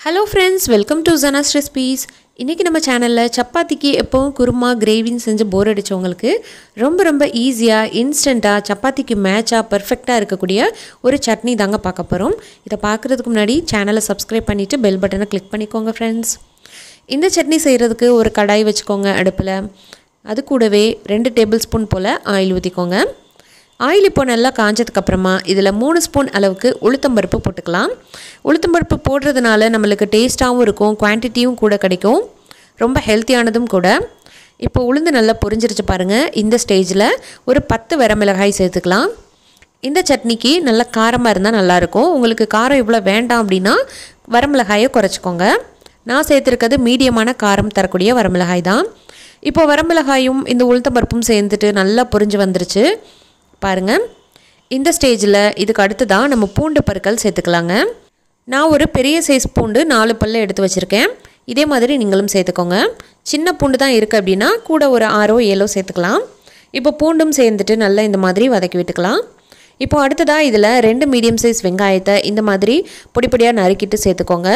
hello friends welcome to Jana's recipes இன்றைக்கி நம்ம சேனலில் சப்பாத்திக்கு எப்போவும் குருமா கிரேவின்னு செஞ்சு போர் அடித்தவங்களுக்கு ரொம்ப ரொம்ப ஈஸியாக இன்ஸ்டண்ட்டாக சப்பாத்திக்கு மேட்சாக பர்ஃபெக்டாக இருக்கக்கூடிய ஒரு சட்னி தாங்க பார்க்க போகிறோம் இதை பார்க்குறதுக்கு முன்னாடி சேனலை சப்ஸ்கிரைப் பண்ணிவிட்டு பெல் பட்டனை கிளிக் பண்ணிக்கோங்க ஃப்ரெண்ட்ஸ் இந்த சட்னி செய்கிறதுக்கு ஒரு கடாய் வச்சுக்கோங்க அடுப்பில் அது கூடவே ரெண்டு டேபிள் ஸ்பூன் போல் ஆயில் ஊற்றிக்கோங்க ஆயில் இப்போ நல்லா காஞ்சதுக்கப்புறமா இதில் மூணு ஸ்பூன் அளவுக்கு உளுத்தம்பருப்பு போட்டுக்கலாம் உளுத்தம்பருப்பு போடுறதுனால நம்மளுக்கு டேஸ்ட்டாகவும் இருக்கும் குவான்டிட்டியும் கூட கிடைக்கும் ரொம்ப ஹெல்த்தியானதும் கூட இப்போ உளுந்து நல்லா பொரிஞ்சிருச்சு பாருங்கள் இந்த ஸ்டேஜில் ஒரு பத்து வரமிளகாய் சேர்த்துக்கலாம் இந்த சட்னிக்கு நல்லா காரமாக இருந்தால் நல்லாயிருக்கும் உங்களுக்கு காரம் இவ்வளோ வேண்டாம் அப்படின்னா வரமிளகாயை குறைச்சிக்கோங்க நான் சேர்த்துருக்கிறது மீடியமான காரம் தரக்கூடிய வரமிளகாய் தான் இப்போ வரமிளகாயும் இந்த உளுத்தம்பருப்பும் சேர்ந்துட்டு நல்லா பொரிஞ்சு வந்துருச்சு பாருங்கள் இந்த ஸ்டேஜில் இதுக்கு அடுத்து தான் நம்ம பூண்டு பற்கள் சேர்த்துக்கலாங்க நான் ஒரு பெரிய சைஸ் பூண்டு நாலு பல்ல எடுத்து வச்சுருக்கேன் இதே மாதிரி நீங்களும் சேர்த்துக்கோங்க சின்ன பூண்டு தான் இருக்குது அப்படின்னா கூட ஒரு ஆறோ ஏழோ சேர்த்துக்கலாம் இப்போ பூண்டும் சேர்ந்துட்டு நல்லா இந்த மாதிரி வதக்கி விட்டுக்கலாம் இப்போ அடுத்ததாக இதில் ரெண்டு மீடியம் சைஸ் வெங்காயத்தை இந்த மாதிரி பொடி பொடியாக நறுக்கிட்டு சேர்த்துக்கோங்க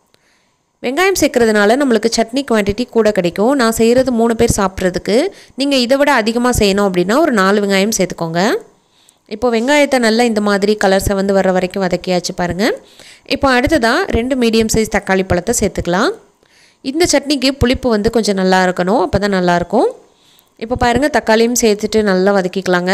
வெங்காயம் சேர்க்குறதுனால நம்மளுக்கு சட்னி குவான்டிட்டி கூட கிடைக்கும் நான் செய்கிறது மூணு பேர் சாப்பிட்றதுக்கு நீங்கள் இதை விட அதிகமாக செய்யணும் அப்படின்னா ஒரு நாலு வெங்காயம் சேர்த்துக்கோங்க இப்போ வெங்காயத்தை நல்லா இந்த மாதிரி கலர்ஸை வந்து வர வரைக்கும் வதக்கியாச்சு பாருங்கள் இப்போ அடுத்ததாக ரெண்டு மீடியம் சைஸ் தக்காளி பழத்தை சேர்த்துக்கலாம் இந்த சட்னிக்கு புளிப்பு வந்து கொஞ்சம் நல்லா இருக்கணும் அப்போ தான் நல்லாயிருக்கும் இப்போ பாருங்கள் தக்காளியும் சேர்த்துட்டு நல்லா வதக்கிக்கலாங்க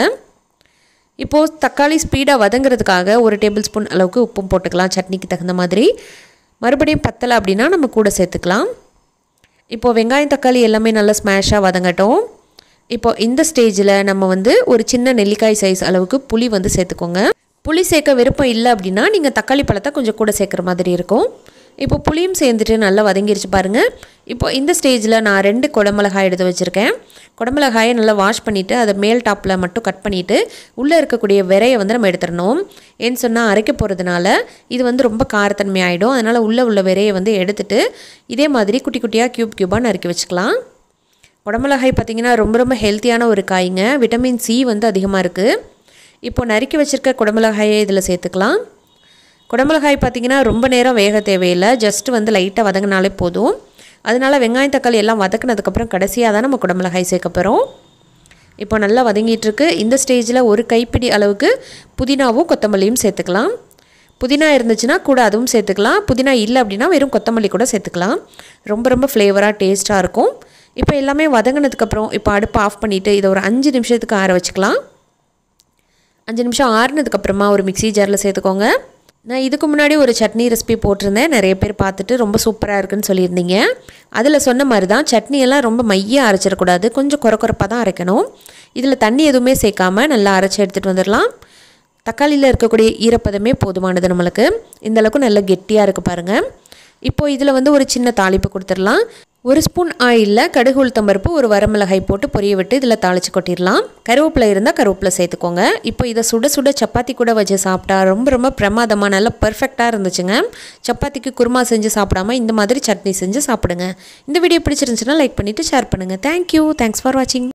இப்போது தக்காளி ஸ்பீடாக வதங்கிறதுக்காக ஒரு டேபிள் ஸ்பூன் அளவுக்கு உப்பும் போட்டுக்கலாம் சட்னிக்கு தகுந்த மாதிரி மறுபடியும் பத்தலை அப்படின்னா நம்ம கூட சேர்த்துக்கலாம் இப்போது வெங்காயம் தக்காளி எல்லாமே நல்லா ஸ்மேஷாக வதங்கட்டும் இப்போது இந்த ஸ்டேஜில் நம்ம வந்து ஒரு சின்ன நெல்லிக்காய் சைஸ் அளவுக்கு புளி வந்து சேர்த்துக்கோங்க புளி சேர்க்க விருப்பம் இல்லை அப்படின்னா நீங்கள் தக்காளி பழத்தை கொஞ்சம் கூட சேர்க்குற மாதிரி இருக்கும் இப்போ புளியும் சேர்ந்துட்டு நல்லா வதங்கிருச்சு பாருங்கள் இப்போ இந்த ஸ்டேஜில் நான் ரெண்டு குடமிளகாய் எடுத்து வச்சுருக்கேன் குடமிளகாயை நல்லா வாஷ் பண்ணிவிட்டு அதை மேல் டாப்பில் மட்டும் கட் பண்ணிவிட்டு உள்ளே இருக்கக்கூடிய விரையை வந்து நம்ம எடுத்துடணும் ஏன்னு சொன்னால் அரைக்க போகிறதுனால இது வந்து ரொம்ப காரத்தன்மை ஆகிடும் அதனால் உள்ளே உள்ள விரையை வந்து எடுத்துட்டு இதே மாதிரி குட்டி குட்டியாக க்யூப் க்யூபாக நறுக்கி வச்சுக்கலாம் குடமிளகாய் பார்த்திங்கன்னா ரொம்ப ரொம்ப ஹெல்த்தியான ஒரு காய்ங்க விட்டமின் சி வந்து அதிகமாக இருக்குது இப்போ நறுக்கி வச்சுருக்க குடமிளகாயை இதில் சேர்த்துக்கலாம் குடமிளகாய் பார்த்திங்கன்னா ரொம்ப நேரம் வேக தேவையில்லை ஜஸ்ட் வந்து லைட்டாக வதங்கினாலே போதும் அதனால் வெங்காயம் தக்காளி எல்லாம் வதக்குனதுக்கப்புறம் கடைசியாக தான் நம்ம குடமிளகாய் சேர்க்க போகிறோம் இப்போ நல்லா வதங்கிட்டுருக்கு இந்த ஸ்டேஜில் ஒரு கைப்பிடி அளவுக்கு புதினாவும் கொத்தமல்லியும் சேர்த்துக்கலாம் புதினா இருந்துச்சுன்னா கூட அதுவும் சேர்த்துக்கலாம் புதினா இல்லை அப்படின்னா வெறும் கொத்தமல்லி கூட சேர்த்துக்கலாம் ரொம்ப ரொம்ப ஃப்ளேவராக டேஸ்ட்டாக இருக்கும் இப்போ எல்லாமே வதங்கினதுக்கப்புறம் இப்போ அடுப்பு ஆஃப் பண்ணிவிட்டு இதை ஒரு அஞ்சு நிமிஷத்துக்கு ஆற வச்சுக்கலாம் அஞ்சு நிமிஷம் ஆறுனதுக்கப்புறமா ஒரு மிக்சி ஜாரில் சேர்த்துக்கோங்க நான் இதுக்கு முன்னாடி ஒரு சட்னி ரெசிபி போட்டிருந்தேன் நிறைய பேர் பார்த்துட்டு ரொம்ப சூப்பராக இருக்குன்னு சொல்லியிருந்தீங்க அதில் சொன்ன மாதிரி தான் சட்னியெல்லாம் ரொம்ப மையாக அரைச்சிடக்கூடாது கொஞ்சம் குறை குறைப்பாக தான் அரைக்கணும் இதில் தண்ணி எதுவுமே சேர்க்காமல் நல்லா அரைச்சி எடுத்துகிட்டு வந்துடலாம் தக்காளியில் இருக்கக்கூடிய ஈரப்பதமே போதுமானது நம்மளுக்கு இந்தளவுக்கு நல்லா கெட்டியாக இருக்குது பாருங்கள் இப்போது இதில் வந்து ஒரு சின்ன தாளிப்பு கொடுத்துடலாம் ஒரு ஸ்பூன் ஆயிலில் கடுகு உளுத்தம்பருப்பு ஒரு வரமிளகாய் போட்டு பொரிய விட்டு இதில் தாளித்து கொட்டிடலாம் கருவேப்பிலை இருந்தால் கருவேப்பிலை சேர்த்துக்கோங்க இப்போ இதை சுட சுட சப்பாத்தி கூட வச்சு சாப்பிட்டா ரொம்ப ரொம்ப பிரமாதமாக நல்லா பர்ஃபெக்டாக இருந்துச்சுங்க சப்பாத்திக்கு குருமா செஞ்சு சாப்பிடாம இந்த மாதிரி சட்னி செஞ்சு சாப்பிடுங்க இந்த வீடியோ பிடிச்சிருந்துச்சுன்னா லைக் பண்ணிவிட்டு ஷேர் பண்ணுங்கள் தேங்க்யூ தேங்க்ஸ் ஃபார் வாட்சிங்